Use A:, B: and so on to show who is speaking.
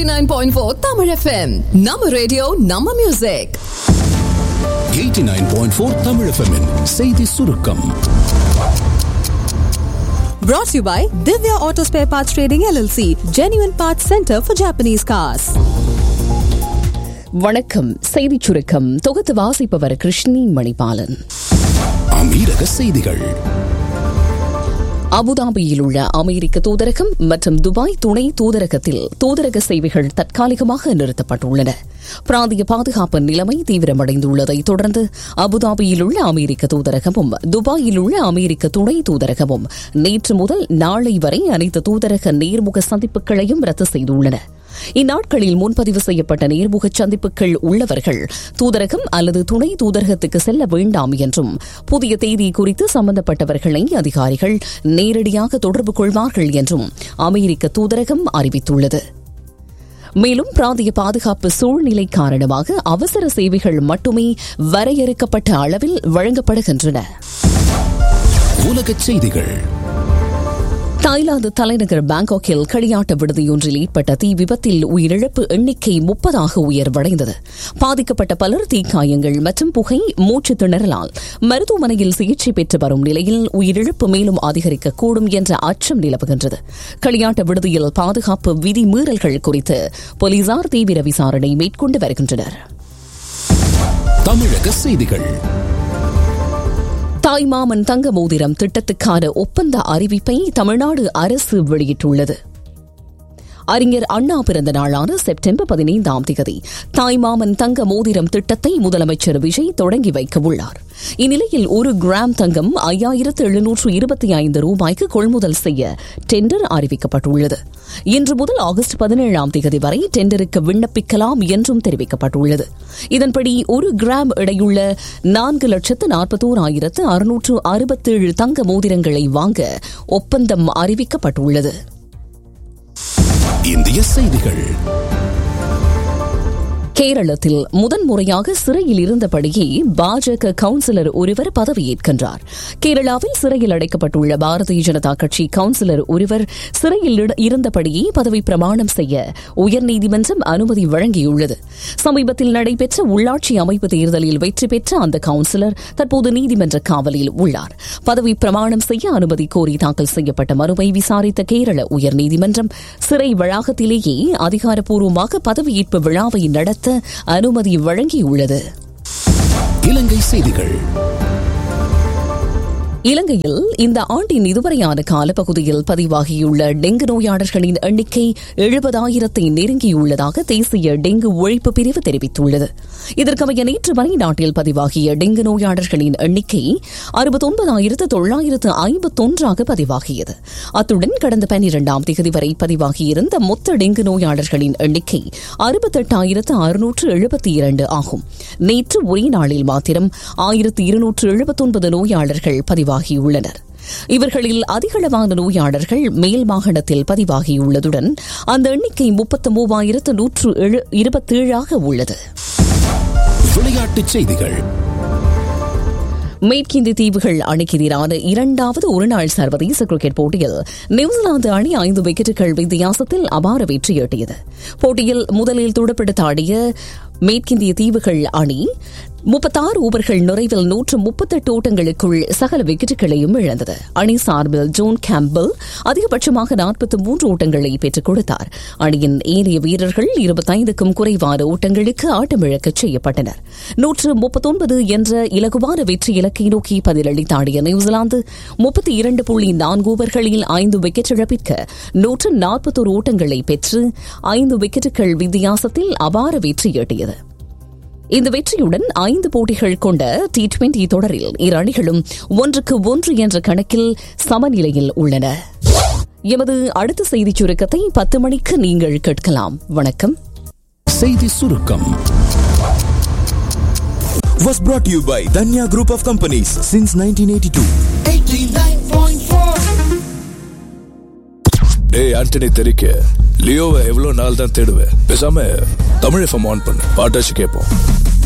A: 89.4 Tamil FM. நம்ம radio நம்ம music
B: 89.4 Tamil FM -இன் செய்தி சுருக்கம்
C: Brought to you by Divya Auto Spare Parts Trading LLC, Genuine Parts Center for Japanese Cars.
D: வணக்கம் செய்திச் சுருக்கம் தொகுத்து வாசிப்பவர் கிருஷ்ணி மணிபாலன்
B: அமீரக செய்திகள்
D: அபுதாபியில் உள்ள அமெரிக்க தூதரகம் மற்றும் துபாய் துணை தூதரகத்தில் தூதரக சேவைகள் தற்காலிகமாக நிறுத்தப்பட்டுள்ளன பிராந்திய பாதுகாப்பு நிலைமை தீவிரமடைந்துள்ளதை தொடர்ந்து அபுதாபியில் உள்ள அமெரிக்க தூதரகமும் துபாயில் உள்ள அமெரிக்க துணை தூதரகமும் நேற்று முதல் நாளை வரை அனைத்து தூதரக நேர்முக சந்திப்புகளையும் ரத்து செய்துள்ளன இந்நாட்களில் முன்பதிவு செய்யப்பட்ட நேர்முக சந்திப்புகள் உள்ளவர்கள் தூதரகம் அல்லது துணை தூதரகத்துக்கு செல்ல வேண்டாம் என்றும் புதிய தேதி குறித்து சம்பந்தப்பட்டவர்களை அதிகாரிகள் நேரடியாக தொடர்பு கொள்வார்கள் என்றும் அமெரிக்க தூதரகம் அறிவித்துள்ளது மேலும் பிராந்திய பாதுகாப்பு சூழ்நிலை காரணமாக அவசர சேவைகள் மட்டுமே வரையறுக்கப்பட்ட அளவில் வழங்கப்படுகின்றன
B: உலகச் செய்திகள்
D: தாய்லாந்து தலைநகர் பாங்காக்கில் களியாட்ட விடுதியொன்றில் ஏற்பட்ட தீ விபத்தில் உயிரிழப்பு எண்ணிக்கை முப்பதாக உயர்வடைந்தது பாதிக்கப்பட்ட பலர் தீக்காயங்கள் மற்றும் புகை மூச்சு திணறலால் மருத்துவமனையில் சிகிச்சை பெற்று வரும் நிலையில் உயிரிழப்பு மேலும் அதிகரிக்கக்கூடும் என்ற அச்சம் நிலவுகின்றது களியாட்ட விடுதியில் பாதுகாப்பு விதிமீறல்கள் குறித்து போலீசார் தீவிர விசாரணை மேற்கொண்டு வருகின்றனர்
B: தமிழக செய்திகள்
D: தாய்மாமன் தங்க மோதிரம் திட்டத்துக்கான ஒப்பந்த அறிவிப்பை தமிழ்நாடு அரசு வெளியிட்டுள்ளது அறிஞர் அண்ணா பிறந்த நாளான செப்டம்பர் பதினைந்தாம் தேதி தாய்மாமன் தங்க மோதிரம் திட்டத்தை முதலமைச்சர் விஜய் தொடங்கி வைக்க உள்ளார் இந்நிலையில் ஒரு கிராம் தங்கம் ஐயாயிரத்து எழுநூற்று இருபத்தி ஐந்து ரூபாய்க்கு கொள்முதல் செய்ய டெண்டர் அறிவிக்கப்பட்டுள்ளது இன்று முதல் ஆகஸ்ட் பதினேழாம் தேதி வரை டெண்டருக்கு விண்ணப்பிக்கலாம் என்றும் தெரிவிக்கப்பட்டுள்ளது இதன்படி ஒரு கிராம் எடையுள்ள நான்கு லட்சத்து நாற்பத்தோராயிரத்து அறுநூற்று அறுபத்தேழு தங்க மோதிரங்களை வாங்க ஒப்பந்தம் அறிவிக்கப்பட்டுள்ளது
B: இந்திய செய்திகள்
D: கேரளத்தில் முதன்முறையாக சிறையில் இருந்தபடியே பாஜக கவுன்சிலர் ஒருவர் பதவியேற்கின்றார் கேரளாவில் சிறையில் அடைக்கப்பட்டுள்ள பாரதிய ஜனதா கட்சி கவுன்சிலர் ஒருவர் சிறையில் இருந்தபடியே பதவி பிரமாணம் செய்ய உயர்நீதிமன்றம் அனுமதி வழங்கியுள்ளது சமீபத்தில் நடைபெற்ற உள்ளாட்சி அமைப்பு தேர்தலில் வெற்றி பெற்ற அந்த கவுன்சிலர் தற்போது நீதிமன்ற காவலில் உள்ளார் பதவி பிரமாணம் செய்ய அனுமதி கோரி தாக்கல் செய்யப்பட்ட மனுவை விசாரித்த கேரள உயர்நீதிமன்றம் சிறை வளாகத்திலேயே அதிகாரப்பூர்வமாக பதவியேற்பு விழாவை நடத்த அனுமதி வழங்கியுள்ளது
B: இலங்கை செய்திகள்
D: இலங்கையில் இந்த ஆண்டின் இதுவரையான காலப்பகுதியில் பதிவாகியுள்ள டெங்கு நோயாளர்களின் எண்ணிக்கை எழுபதாயிரத்தை நெருங்கியுள்ளதாக தேசிய டெங்கு ஒழிப்பு பிரிவு தெரிவித்துள்ளது இதற்கமைய நேற்று வரை நாட்டில் பதிவாகிய டெங்கு நோயாளர்களின் எண்ணிக்கை அறுபத்தொன்பதாயிரத்து தொள்ளாயிரத்து ஐம்பத்தொன்றாக பதிவாகியது அத்துடன் கடந்த பன்னிரண்டாம் தேதி வரை பதிவாகியிருந்த மொத்த டெங்கு நோயாளர்களின் எண்ணிக்கை அறுபத்தெட்டாயிரத்து அறுநூற்று எழுபத்தி இரண்டு ஆகும் நேற்று ஒரே நாளில் மாத்திரம் ஆயிரத்து இருநூற்று எழுபத்தொன்பது நோயாளர்கள் பதிவாக பதிவாகியுள்ளனர் இவர்களில் அதிகளவான நோயாளர்கள் மேல் மாகாணத்தில் பதிவாகியுள்ளதுடன் அந்த எண்ணிக்கை முப்பத்து மூவாயிரத்து நூற்று இருபத்தேழாக உள்ளது
B: விளையாட்டுச் செய்திகள்
D: மேற்கிந்திய தீவுகள் அணிக்கு எதிரான இரண்டாவது ஒருநாள் சர்வதேச கிரிக்கெட் போட்டியில் நியூசிலாந்து அணி ஐந்து விக்கெட்டுகள் வித்தியாசத்தில் அபார வெற்றியீட்டியது போட்டியில் முதலில் துடுப்படுத்த ஆடிய மேற்கிந்திய தீவுகள் அணி முப்பத்தாறு ஓவர்கள் நிறைவில் நூற்று முப்பத்தெட்டு ஓட்டங்களுக்குள் சகல விக்கெட்டுகளையும் இழந்தது அணி சார்பில் ஜோன் கேம்பல் அதிகபட்சமாக நாற்பத்தி மூன்று ஓட்டங்களை பெற்றுக் கொடுத்தார் அணியின் ஏனைய வீரர்கள் இருபத்தைந்துக்கும் குறைவான ஓட்டங்களுக்கு ஆட்டமிழக்க செய்யப்பட்டனர் நூற்று முப்பத்தொன்பது என்ற இலகுவான வெற்றி இலக்கை நோக்கி பதிலளித்தாடிய நியூசிலாந்து முப்பத்தி இரண்டு புள்ளி நான்கு ஓவர்களில் ஐந்து விக்கெட் இழப்பிற்கு நூற்று நாற்பத்தோரு ஓட்டங்களை பெற்று ஐந்து விக்கெட்டுகள் வித்தியாசத்தில் அபார வெற்றியீட்டியது இந்த வெற்றியுடன் ஐந்து போட்டிகள் கொண்ட டி டுவெண்டி தொடரில் இரு அணிகளும் ஒன்றுக்கு ஒன்று என்ற கணக்கில் சமநிலையில் உள்ளன எமது அடுத்த செய்திச் சுருக்கத்தை பத்து மணிக்கு நீங்கள் கேட்கலாம் வணக்கம்
B: செய்தி சுருக்கம்
E: was brought to you by Danya Group of Companies since 1982.
F: டேய் ஆண்டனி தெரிக்க லியோவை எவ்வளவு நாள் தான் தேடுவேன் பேசாம தமிழ் எஃப்எம் ஆன் பண்ணு பாட்டாச்சு கேட்போம்